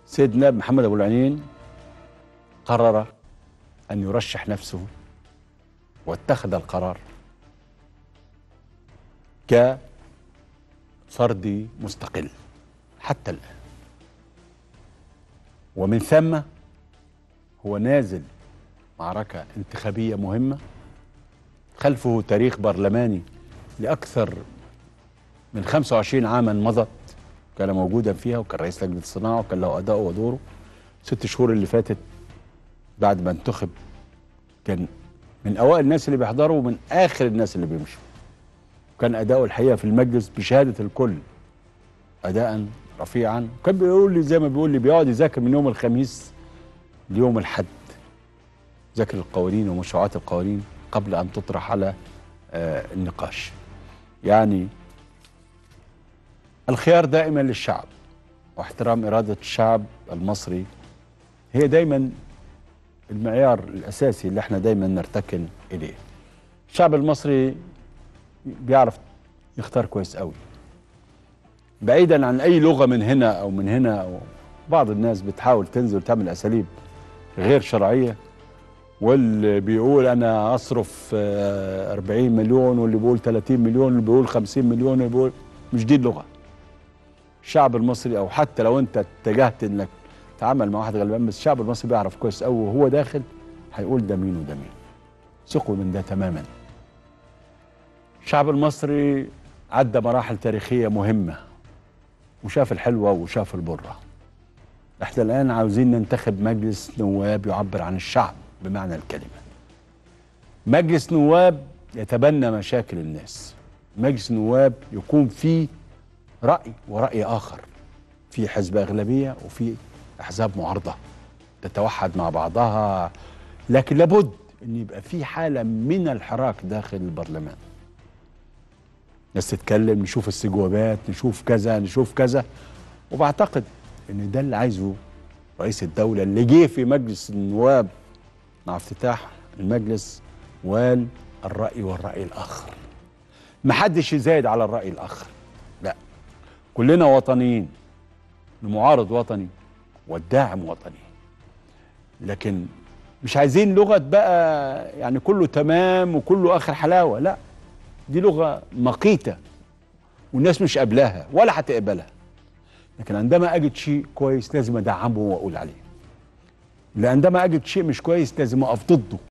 سيدنا محمد ابو العينين قرر ان يرشح نفسه واتخذ القرار كفرد مستقل حتى الان ومن ثم هو نازل معركه انتخابيه مهمه خلفه تاريخ برلماني لاكثر من 25 عاما مضت كان موجودا فيها وكان رئيس لجنه الصناعه وكان له اداؤه ودوره ست شهور اللي فاتت بعد ما انتخب كان من اوائل الناس اللي بيحضروا ومن اخر الناس اللي بيمشوا كان اداؤه الحقيقه في المجلس بشهاده الكل اداء رفيعا وكان بيقول لي زي ما بيقول لي بيقعد يذاكر من يوم الخميس ليوم الحد ذاكر القوانين ومشروعات القوانين قبل ان تطرح على آه النقاش يعني الخيار دائما للشعب واحترام إرادة الشعب المصري هي دايما المعيار الأساسي اللي احنا دايما نرتكن إليه الشعب المصري بيعرف يختار كويس قوي بعيدا عن أي لغة من هنا أو من هنا أو بعض الناس بتحاول تنزل وتعمل أساليب غير شرعية واللي بيقول أنا أصرف آه، 40 مليون واللي بيقول 30 مليون واللي بيقول 50 مليون واللي بيقول مش دي اللغة الشعب المصري او حتى لو انت اتجهت انك تتعامل مع واحد غلبان بس الشعب المصري بيعرف كويس قوي وهو داخل هيقول ده مين وده مين ثقوا من ده تماما الشعب المصري عدى مراحل تاريخيه مهمه وشاف الحلوه وشاف البره احنا الان عاوزين ننتخب مجلس نواب يعبر عن الشعب بمعنى الكلمه مجلس نواب يتبنى مشاكل الناس مجلس نواب يكون فيه رأي ورأي آخر في حزب أغلبية وفي أحزاب معارضة تتوحد مع بعضها لكن لابد أن يبقى في حالة من الحراك داخل البرلمان ناس تتكلم نشوف استجوابات نشوف كذا نشوف كذا وبعتقد ان ده اللي عايزه رئيس الدولة اللي جه في مجلس النواب مع افتتاح المجلس وقال الرأي والرأي الآخر محدش يزايد على الرأي الآخر لا كلنا وطنيين المعارض وطني والداعم وطني لكن مش عايزين لغة بقى يعني كله تمام وكله آخر حلاوة لا دي لغة مقيتة والناس مش قابلاها ولا هتقبلها لكن عندما أجد شيء كويس لازم أدعمه وأقول عليه عندما أجد شيء مش كويس لازم أقف ضده